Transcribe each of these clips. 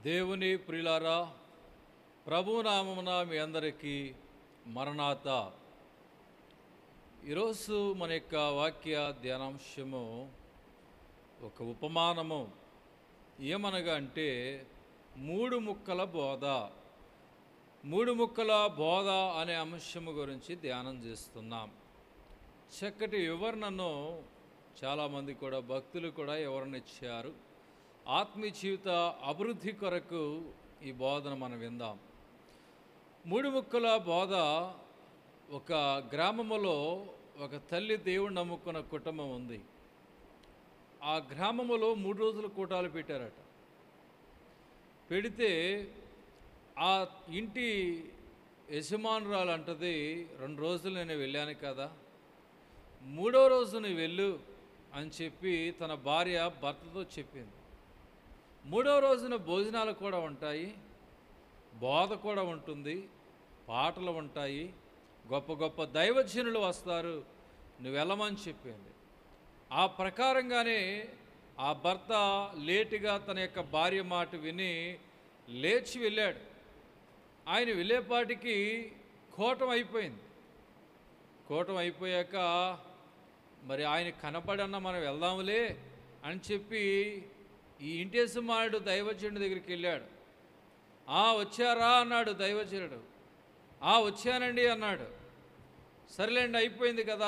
దేవుని ప్రియులారా ప్రభునామమున మీ అందరికీ మరణాత ఈరోజు మన యొక్క వాక్య ధ్యానాంశము ఒక ఉపమానము ఏమనగా అంటే మూడు ముక్కల బోధ మూడు ముక్కల బోధ అనే అంశము గురించి ధ్యానం చేస్తున్నాం చక్కటి వివరణను చాలామంది కూడా భక్తులు కూడా వివరణ ఇచ్చారు ఆత్మీయ జీవిత అభివృద్ధి కొరకు ఈ బోధన మనం విందాం మూడు ముక్కల బోధ ఒక గ్రామములో ఒక తల్లి దేవుడు నమ్ముకున్న కుటుంబం ఉంది ఆ గ్రామములో మూడు రోజులు కూటాలు పెట్టారట పెడితే ఆ ఇంటి యజమానురాలు అంటది రెండు రోజులు నేను వెళ్ళాను కదా మూడో రోజు నువ్వు వెళ్ళు అని చెప్పి తన భార్య భర్తతో చెప్పింది మూడో రోజున భోజనాలు కూడా ఉంటాయి బోధ కూడా ఉంటుంది పాటలు ఉంటాయి గొప్ప గొప్ప దైవజనులు వస్తారు నువ్వు వెళ్ళమని చెప్పింది ఆ ప్రకారంగానే ఆ భర్త లేటుగా తన యొక్క భార్య మాట విని లేచి వెళ్ళాడు ఆయన వెళ్ళేపాటికి కోటం అయిపోయింది కోటం అయిపోయాక మరి ఆయన కనపడన్న మనం వెళ్దాంలే అని చెప్పి ఈ ఇంటేసుమానుడు దైవజనుడి దగ్గరికి వెళ్ళాడు ఆ వచ్చారా అన్నాడు దైవజనుడు ఆ వచ్చానండి అన్నాడు సరేలేండి అయిపోయింది కదా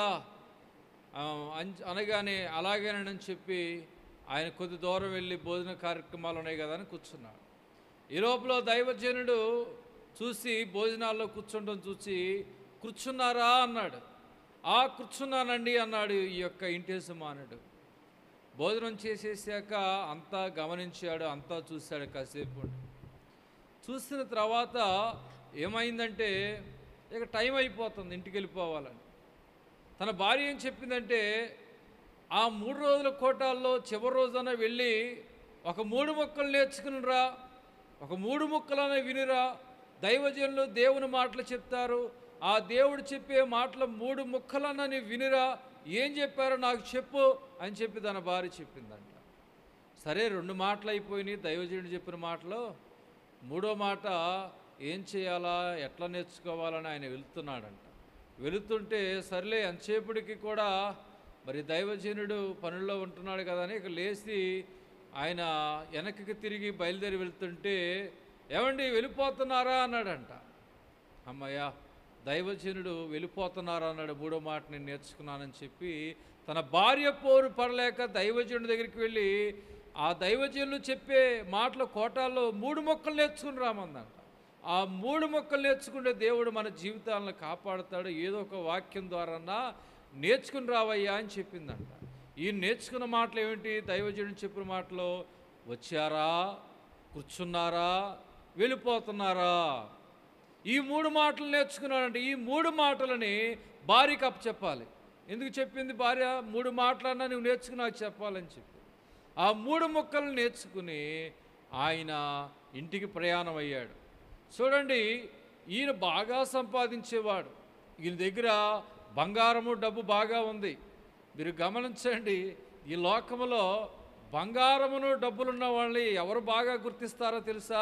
ఆ, అన్- అనగానే అలాగేనని చెప్పి ఆయన కొద్ది దూరం వెళ్ళి భోజన కార్యక్రమాలు ఉన్నాయి కదా అని కూర్చున్నాడు ఈ లోపల దైవజనుడు చూసి భోజనాల్లో కూర్చుండడం చూసి కూర్చున్నారా అన్నాడు ఆ కూర్చున్నానండి అన్నాడు ఈ యొక్క ఇంటేసుమానుడు భోజనం చేసేసాక అంతా గమనించాడు అంతా చూశాడు కాసేపు చూసిన తర్వాత ఏమైందంటే ఇక టైం అయిపోతుంది ఇంటికి వెళ్ళిపోవాలని తన భార్య ఏం చెప్పిందంటే ఆ మూడు రోజుల కోటాల్లో చివరి రోజున వెళ్ళి ఒక మూడు మొక్కలు నేర్చుకునిరా ఒక మూడు మొక్కలనే వినిరా దైవజనులు దేవుని మాటలు చెప్తారు ఆ దేవుడు చెప్పే మాటలు మూడు ముక్కలన్నని వినిరా ఏం చెప్పారో నాకు చెప్పు అని చెప్పి తన భార్య చెప్పిందంట సరే రెండు మాటలు అయిపోయినాయి దైవజనుడు చెప్పిన మాటలో మూడో మాట ఏం చేయాలా ఎట్లా నేర్చుకోవాలని ఆయన వెళుతున్నాడంట వెళుతుంటే సర్లే ఎంతసేపటికి కూడా మరి దైవజనుడు పనుల్లో ఉంటున్నాడు కదా అని ఇక లేచి ఆయన వెనక్కి తిరిగి బయలుదేరి వెళ్తుంటే ఏమండి వెళ్ళిపోతున్నారా అన్నాడంట అమ్మయ్య దైవజనుడు వెళ్ళిపోతున్నారా అన్నాడు మూడో మాట నేను నేర్చుకున్నానని చెప్పి తన భార్య పోరు పడలేక దైవజనుడి దగ్గరికి వెళ్ళి ఆ దైవజనులు చెప్పే మాటల కోటాల్లో మూడు మొక్కలు నేర్చుకుని రామందంట ఆ మూడు మొక్కలు నేర్చుకుంటే దేవుడు మన జీవితాలను కాపాడుతాడు ఏదో ఒక వాక్యం ద్వారా నేర్చుకుని రావయ్యా అని చెప్పిందంట ఈ నేర్చుకున్న మాటలు ఏమిటి దైవజనుడు చెప్పిన మాటలు వచ్చారా కూర్చున్నారా వెళ్ళిపోతున్నారా ఈ మూడు మాటలు నేర్చుకున్నాడంటే ఈ మూడు మాటలని భార్యకి అప్పు చెప్పాలి ఎందుకు చెప్పింది భార్య మూడు మాటలన్నా నువ్వు నేర్చుకుని నాకు చెప్పాలని చెప్పి ఆ మూడు ముక్కలు నేర్చుకుని ఆయన ఇంటికి ప్రయాణం అయ్యాడు చూడండి ఈయన బాగా సంపాదించేవాడు ఈయన దగ్గర బంగారము డబ్బు బాగా ఉంది మీరు గమనించండి ఈ లోకములో బంగారమును డబ్బులున్న వాళ్ళని ఎవరు బాగా గుర్తిస్తారో తెలుసా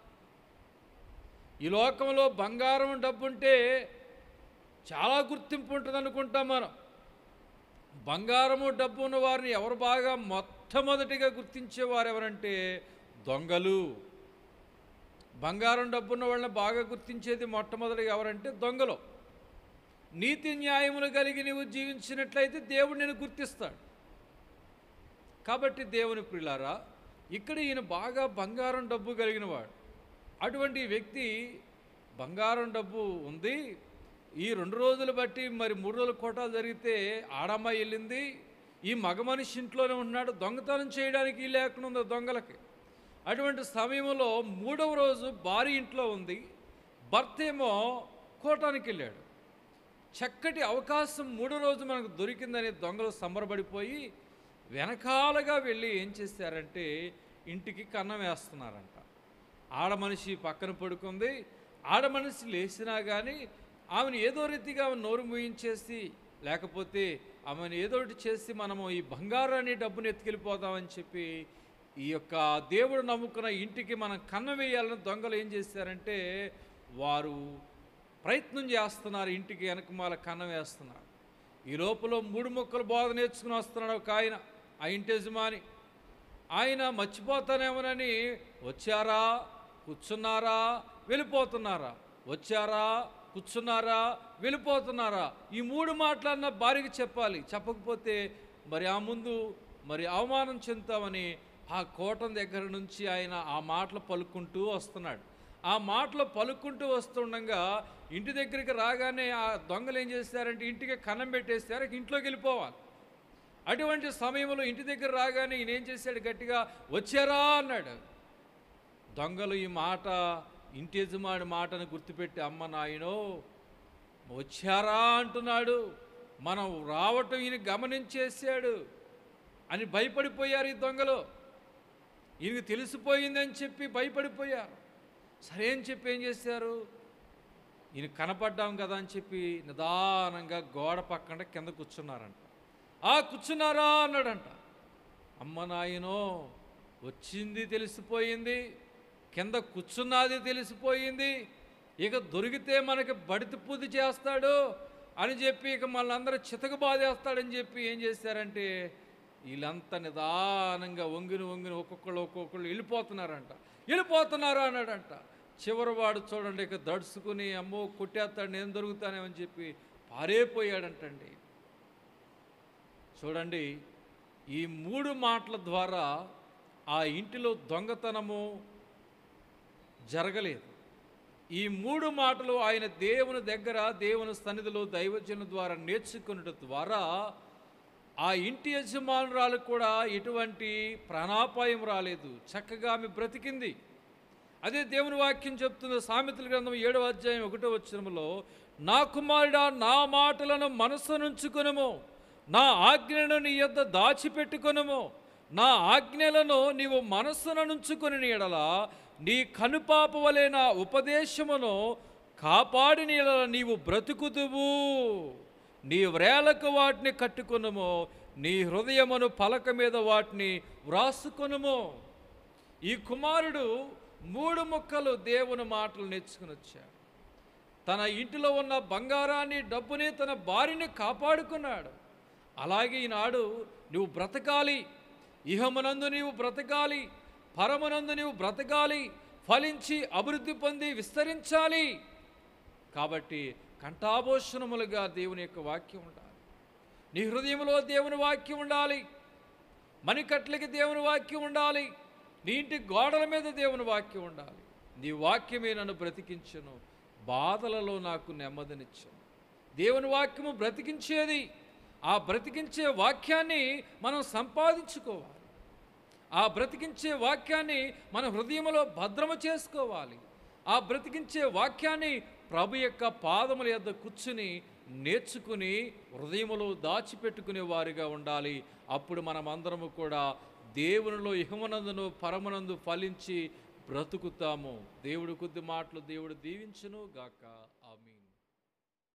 ఈ లోకంలో బంగారం డబ్బు ఉంటే చాలా గుర్తింపు ఉంటుంది అనుకుంటాం మనం బంగారము డబ్బు ఉన్న వారిని ఎవరు బాగా మొట్టమొదటిగా గుర్తించేవారు ఎవరంటే దొంగలు బంగారం డబ్బున్న వాళ్ళని బాగా గుర్తించేది మొట్టమొదటిగా ఎవరంటే దొంగలు నీతి న్యాయములు కలిగి నీవు జీవించినట్లయితే దేవుడు నేను గుర్తిస్తాడు కాబట్టి దేవుని ప్రియులారా ఇక్కడ ఈయన బాగా బంగారం డబ్బు కలిగిన వాడు అటువంటి వ్యక్తి బంగారం డబ్బు ఉంది ఈ రెండు రోజులు బట్టి మరి మూడు రోజుల కోటాలు జరిగితే ఆడమ్మాయి వెళ్ళింది ఈ మగ మనిషి ఇంట్లోనే ఉన్నాడు దొంగతనం చేయడానికి లేకుండా ఉంది దొంగలకి అటువంటి సమయంలో మూడవ రోజు భార్య ఇంట్లో ఉంది భర్త ఏమో కోటానికి వెళ్ళాడు చక్కటి అవకాశం మూడో రోజు మనకు దొరికిందని దొంగలు సంబరపడిపోయి వెనకాలగా వెళ్ళి ఏం చేశారంటే ఇంటికి కన్నం వేస్తున్నారంట ఆడ మనిషి పక్కన పడుకుంది ఆడ మనిషి లేచినా కానీ ఆమెను ఏదో రీతిగా ఆమె నోరు మూయించేసి లేకపోతే ఆమెను ఏదో ఒకటి చేసి మనము ఈ బంగారాన్ని డబ్బును ఎత్తుకెళ్ళిపోదామని చెప్పి ఈ యొక్క దేవుడు నమ్ముకున్న ఇంటికి మనం కన్నం వేయాలని దొంగలు ఏం చేశారంటే వారు ప్రయత్నం చేస్తున్నారు ఇంటికి వెనకమాల కన్నం వేస్తున్నారు ఈ లోపల మూడు మొక్కలు బోధ నేర్చుకుని వస్తున్నాడు ఒక ఆయన ఆ ఇంటి యజమాని ఆయన మర్చిపోతానేమోనని వచ్చారా కూర్చున్నారా వెళ్ళిపోతున్నారా వచ్చారా కూర్చున్నారా వెళ్ళిపోతున్నారా ఈ మూడు మాటలన్న భార్యకి చెప్పాలి చెప్పకపోతే మరి ఆ ముందు మరి అవమానం చెందుతామని ఆ కోటం దగ్గర నుంచి ఆయన ఆ మాటలు పలుకుంటూ వస్తున్నాడు ఆ మాటలు పలుకుంటూ వస్తుండగా ఇంటి దగ్గరికి రాగానే ఆ దొంగలు ఏం చేస్తారంటే ఇంటికి కన్నం పెట్టేస్తారు ఇంట్లోకి వెళ్ళిపోవాలి అటువంటి సమయంలో ఇంటి దగ్గర రాగానే ఈయన ఏం చేశాడు గట్టిగా వచ్చారా అన్నాడు దొంగలు ఈ మాట ఇంటి యజమాని మాటను గుర్తుపెట్టి అమ్మ నాయనో వచ్చారా అంటున్నాడు మనం రావటం ఈయన గమనించేసాడు అని భయపడిపోయారు ఈ దొంగలు ఈయనకి తెలిసిపోయిందని చెప్పి భయపడిపోయారు సరే అని చెప్పి ఏం చేశారు ఈయన కనపడ్డాం కదా అని చెప్పి నిదానంగా గోడ పక్కన కింద కూర్చున్నారంట ఆ కూర్చున్నారా అన్నాడంట అమ్మ నాయనో వచ్చింది తెలిసిపోయింది కింద కూర్చున్నది తెలిసిపోయింది ఇక దొరికితే మనకి బడితి పూజ చేస్తాడు అని చెప్పి ఇక మళ్ళీ అందరూ చితక బాధేస్తాడని చెప్పి ఏం చేశారంటే వీళ్ళంతా నిదానంగా వంగిన వంగిన ఒక్కొక్కళ్ళు ఒక్కొక్కళ్ళు వెళ్ళిపోతున్నారంట వెళ్ళిపోతున్నారా అన్నాడంట చివరి వాడు చూడండి ఇక దడుచుకుని అమ్మో కొట్టేస్తాడు నేను దొరుకుతానేమని చెప్పి పారేపోయాడంటండి చూడండి ఈ మూడు మాటల ద్వారా ఆ ఇంటిలో దొంగతనము జరగలేదు ఈ మూడు మాటలు ఆయన దేవుని దగ్గర దేవుని సన్నిధిలో దైవజన ద్వారా నేర్చుకున్నట ద్వారా ఆ ఇంటి యజమానురాలు కూడా ఎటువంటి ప్రాణాపాయం రాలేదు చక్కగా ఆమె బ్రతికింది అదే దేవుని వాక్యం చెప్తుంది సామెతల గ్రంథం ఏడవ అధ్యాయం ఒకటో వచ్చినములో నా కుమారుడా నా మాటలను మనస్సు నుంచుకొనుము నా ఆజ్ఞను నీ యొద్ద దాచిపెట్టుకొనుము నా ఆజ్ఞలను నీవు మనస్సున నుంచుకొని ఎడల నీ కనుపాప వలె నా ఉపదేశమును కాపాడిన ఎడల నీవు బ్రతుకుతువు నీ వ్రేలకు వాటిని కట్టుకొనుము నీ హృదయమును పలక మీద వాటిని వ్రాసుకొనుము ఈ కుమారుడు మూడు ముక్కలు దేవుని మాటలు నేర్చుకుని వచ్చాడు తన ఇంటిలో ఉన్న బంగారాన్ని డబ్బుని తన భార్యని కాపాడుకున్నాడు అలాగే ఈనాడు నువ్వు బ్రతకాలి ఇహమునందు నీవు బ్రతకాలి పరమునందు నీవు బ్రతకాలి ఫలించి అభివృద్ధి పొంది విస్తరించాలి కాబట్టి కంఠాభూషణములుగా దేవుని యొక్క వాక్యం ఉండాలి నీ హృదయంలో దేవుని వాక్యం ఉండాలి మణికట్లకి దేవుని వాక్యం ఉండాలి నీ ఇంటి గోడల మీద దేవుని వాక్యం ఉండాలి నీ వాక్యమే నన్ను బ్రతికించును బాధలలో నాకు నెమ్మదినిచ్చును దేవుని వాక్యము బ్రతికించేది ఆ బ్రతికించే వాక్యాన్ని మనం సంపాదించుకోవాలి ఆ బ్రతికించే వాక్యాన్ని మన హృదయంలో భద్రము చేసుకోవాలి ఆ బ్రతికించే వాక్యాన్ని ప్రభు యొక్క పాదముల యొద్ద కూర్చుని నేర్చుకుని హృదయములో దాచిపెట్టుకునే వారిగా ఉండాలి అప్పుడు మనమందరము కూడా దేవునిలో ఇహమునందును పరమునందు ఫలించి బ్రతుకుతాము దేవుడు కొద్ది మాటలు దేవుడు దీవించును గాక